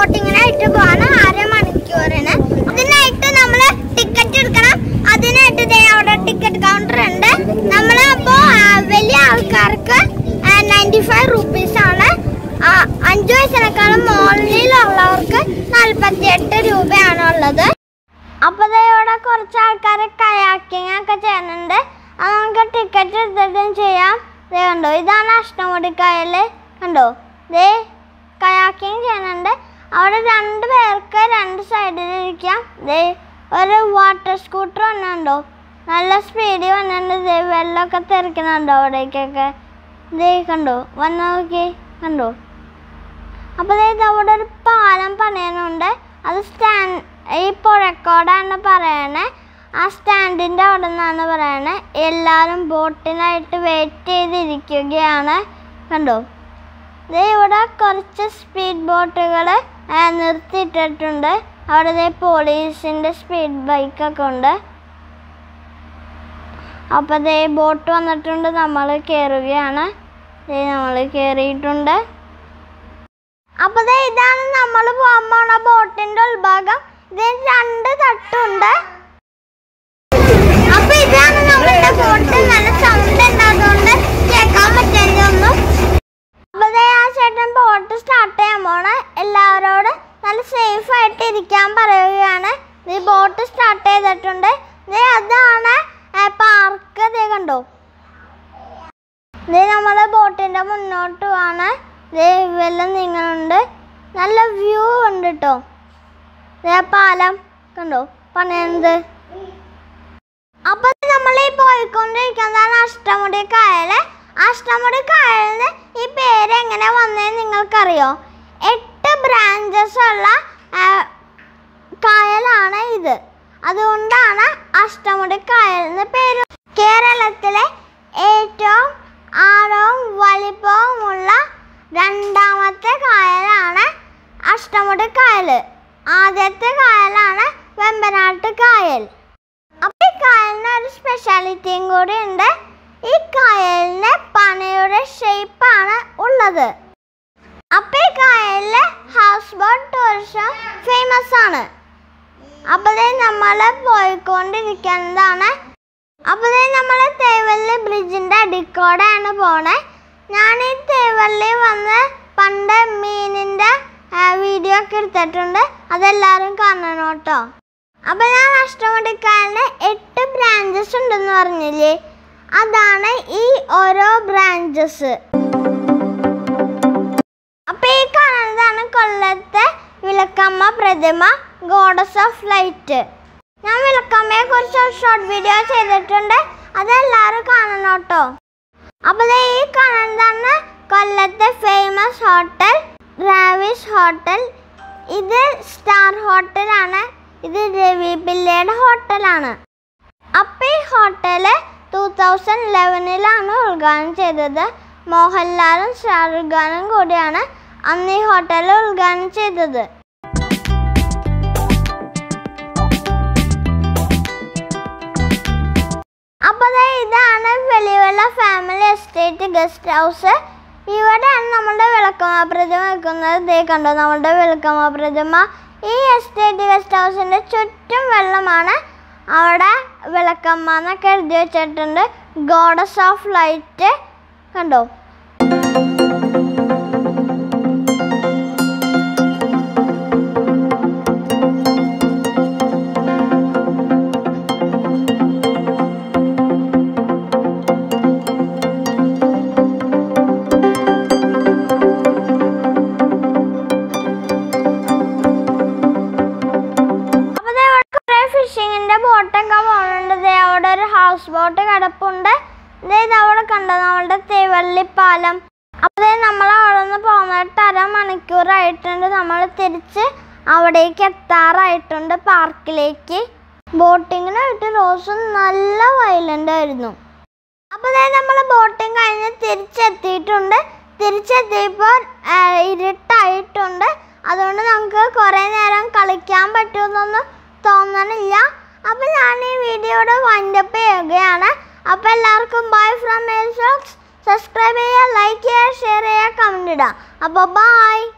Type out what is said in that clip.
ബോട്ടിങ്ങിനായിട്ട് പോവാണ് അരമണിക്കൂറിന് അതിനായിട്ട് നമ്മൾ ടിക്കറ്റ് എടുക്കണം അതിനായിട്ട് ദേ അവിടെ ടിക്കറ്റ് കൗണ്ടർ ഉണ്ട് നമ്മൾ അപ്പോ വലിയ ആൾക്കാർക്ക് നയൻറ്റി ഫൈവ് റുപ്പീസ് ആണ് ആ, അഞ്ചു വയസ്സിനേക്കാളും മുകളിലുള്ളവർക്ക് നാൽപ്പത്തി എട്ട് രൂപയാണ് ഉള്ളത് അപ്പൊ ദേ ഇവിടെ കുറച്ച് ആൾക്കാർ കയാക്കിങ് ഒക്കെ ചെയ്യുന്നുണ്ട് അത് നമുക്ക് ടിക്കറ്റ് എടുത്തിട്ടും ചെയ്യാം ദേ കണ്ടോ ഇതാണ് അഷ്ടമുടിക്കായല് കണ്ടോ ദേ കയാക്കിങ് ചെയ്യുന്നുണ്ട് അവിടെ രണ്ട് പേർക്ക് രണ്ട് സൈഡിൽ ഇരിക്കാം ദേ ഒരു വാട്ടർ സ്കൂട്ടർ വന്നുണ്ടോ നല്ല സ്പീഡിൽ വന്നിട്ടുണ്ട് ദേ വെള്ളമൊക്കെ തെറിക്കുന്നുണ്ടോ അവിടേക്കൊക്കെ ദേ കണ്ടോ വന്ന് നോക്കി കണ്ടോ അപ്പോൾ ഇത് അവിടെ ഒരു പാലം പണിയുന്നുണ്ട് അത് സ്റ്റാൻഡ് ഈ പുഴക്കോടാണ് പറയണേ ആ സ്റ്റാൻഡിൻ്റെ അവിടെ നിന്നാണ് പറയണേ എല്ലാവരും ബോട്ടിനായിട്ട് വെയിറ്റ് ചെയ്തിരിക്കുകയാണ് കണ്ടോ ദേ ഇവിടെ കുറച്ച് സ്പീഡ് ബോട്ടുകൾ നിർത്തിയിട്ടിട്ടുണ്ട് അവിടെ ദേ പോലീസിൻ്റെ സ്പീഡ് ബൈക്കൊക്കെ ഉണ്ട് അപ്പോൾ ദേ ബോട്ട് വന്നിട്ടുണ്ട് നമ്മൾ കയറുകയാണ് ദേ നമ്മൾ കയറിയിട്ടുണ്ട് അപ്പൊ ദേ ഇതാണ് നമ്മൾ പോകാൻ പോണ ബോട്ടിന്റെ ഉൾഭാഗം ഇതിന് രണ്ട് തട്ടുണ്ട് അപ്പൊ ഇതാണ് നമ്മുടെ ബോട്ട് നല്ല സൗണ്ട് ഉണ്ടാകുകൊണ്ട് കേൾക്കാൻ പറ്റില്ലൊന്നും അപ്പൊ ദേ ആ ചേട്ടൻ ബോട്ട് സ്റ്റാർട്ട് ചെയ്യാൻ പോണ എല്ലാവരോടും നല്ല സേഫ് ആയിട്ട് ഇരിക്കാൻ പറയുകയാണ് ഈ ബോട്ട് സ്റ്റാർട്ട് ചെയ്തിട്ടുണ്ട് ദേ അതാണ് പാർക്ക് ദേ കണ്ടോ ദേ നമ്മളെ ബോട്ടിന്റെ മുന്നോട്ട് പോവാണ് ദേ വെള്ളം നീങ്ങുന്നുണ്ട് നല്ല വ്യൂ ഉണ്ട് കേട്ടോ ദേ പാലം കണ്ടോ പണിയുന്നത് അപ്പൊ നമ്മൾ ഈ പോയിക്കൊണ്ടിരിക്കുന്നതാണ് അഷ്ടമുടി കായല് അഷ്ടമുടി കായലിന് ഈ പേര് എങ്ങനെ വന്നതെന്ന് നിങ്ങൾക്കറിയോ എട്ട് ബ്രാഞ്ചസ് ഉള്ള ആ, കായലാണ് ഇത് അതുകൊണ്ടാണ് അഷ്ടമുടി കായലിന് പേര് കേരളത്തിലെ ഏറ്റവും ആഴവും വലിപ്പവുമുള്ള രണ്ടാമത്തെ കായലാണ് അഷ്ടമുടി കായൽ ആദ്യത്തെ കായലാണ് വെമ്പനാട്ട് കായൽ അപ്പൊ ഈ കായലിന് ഒരു സ്പെഷ്യാലിറ്റിയും കൂടി ഉണ്ട് ഈ കായലിന് പനയുടെ ഷേപ്പാണ് ഉള്ളത് അപ്പൊ ഈ കായലില് ഹൗസ് ബോട്ട് ടൂറിസം ഫേമസ് ആണ് അപ്പോഴേ നമ്മൾ പോയിക്കൊണ്ടിരിക്കുന്നതാണ് അപ്പോഴേ നമ്മൾ തേവല്ലി ബ്രിഡ്ജിന്റെ അടിക്കോടെയാണ് പോണേ ഞാൻ ഈ തേവല്ലി വന്ന് പണ്ട് മീനിന്റെ വീഡിയോ ഒക്കെ എടുത്തിട്ടുണ്ട് അതെല്ലാവരും കാണണം കേട്ടോ അപ്പൊ ഞാൻ അഷ്ടമുടിക്കാലിന് എട്ട് ബ്രാഞ്ചസ് ഉണ്ടെന്ന് പറഞ്ഞില്ലേ അതാണ് ഈ ഓരോ ബ്രാഞ്ചസ് അപ്പൊ ഈ കാണുന്നതാണ് കൊല്ലത്തെ വിളക്കമ്മ പ്രതിമ ഗോഡസ് ഓഫ് ലൈറ്റ് ഞാൻ വിളക്കമ്മയെ കുറിച്ച് ഒരു ഷോർട്ട് വീഡിയോ ചെയ്തിട്ടുണ്ട് അതെല്ലാവരും കാണണം കേട്ടോ അപ്പൊ ദേ ഈ കാണുന്നതാണ് കൊല്ലത്തെ ഫേമസ് ഹോട്ടൽ റാവിഷ് ഹോട്ടൽ ഇത് സ്റ്റാർ ഹോട്ടലാണ് ഇത് രവി പിള്ളയുടെ ഹോട്ടലാണ് അപ്പൊ ഈ ഹോട്ടല് ടൂ തൗസൻഡ് ലെവനിലാണ് ഉദ്ഘാടനം ചെയ്തത് മോഹൻലാലും ഷാറുഖ് ഖാനും കൂടിയാണ് അന്ന് ഈ ഹോട്ടൽ ഉദ്ഘാടനം ചെയ്തത് അപ്പൊ ദേ ഇതാണ് വെളിവെള്ള ഫാമിലി എസ്റ്റേറ്റ് ഗസ്റ്റ് ഹൗസ് ഇവിടെയാണ് നമ്മുടെ വിളക്കമ്മ പ്രതിമ വെക്കുന്നത് ദേ കണ്ടോ നമ്മുടെ വിളക്കമ്മ പ്രതിമ ഈ എസ്റ്റേറ്റ് ഗസ്റ്റ് ഹൗസിന്റെ ചുറ്റും വെള്ളമാണ് അവിടെ വിളക്കമ്മ എന്നൊക്കെ എഴുതി വെച്ചിട്ടുണ്ട് ഗോഡസ് ഓഫ് ലൈറ്റ് കണ്ടോ അപ്പൊ ദേ ഇവിടെ കുറെ ഫിഷിങ്ങിന്റെ ബോട്ടൊക്കെ പോകുന്നുണ്ട് ദേ അവിടെ ഒരു ഹൗസ് ബോട്ട് കിടപ്പുണ്ട് ദേ ഇത് അവിടെ കണ്ടോ നമ്മളുടെ തേവള്ളി പാലം അപ്പൊ ദേ നമ്മൾ അവിടെ നിന്ന് പോകുന്നിട്ട് അരമണിക്കൂറായിട്ടുണ്ട് നമ്മൾ തിരിച്ച് അവിടേക്ക് എത്താറായിട്ടുണ്ട് പാർക്കിലേക്ക് ബോട്ടിങ്ങിനായിട്ട് റോസ് നല്ല വയലന്റ് ആയിരുന്നു അപ്പൊ ദേ നമ്മൾ ബോട്ടിങ് കഴിഞ്ഞ് തിരിച്ചെത്തിയിട്ടുണ്ട് തിരിച്ചെത്തിയപ്പോൾ ആ, ഇരുട്ടായിട്ടുണ്ട് അതുകൊണ്ട് നമുക്ക് കുറേ നേരം കളിക്കാൻ പറ്റുമെന്നൊന്നും തോന്നണില്ല അപ്പോൾ ഞാൻ ഈ വീഡിയോയുടെ വൈൻഡപ്പ് ചെയ്യുകയാണ് അപ്പോൾ എല്ലാവർക്കും ബൈ ഫ്രം മേൽ സബ്സ്ക്രൈബ് ചെയ്യുക ലൈക്ക് ചെയ്യുക ഷെയർ ചെയ്യുക കമൻറ്റ് ഇടുക അപ്പോൾ ബൈ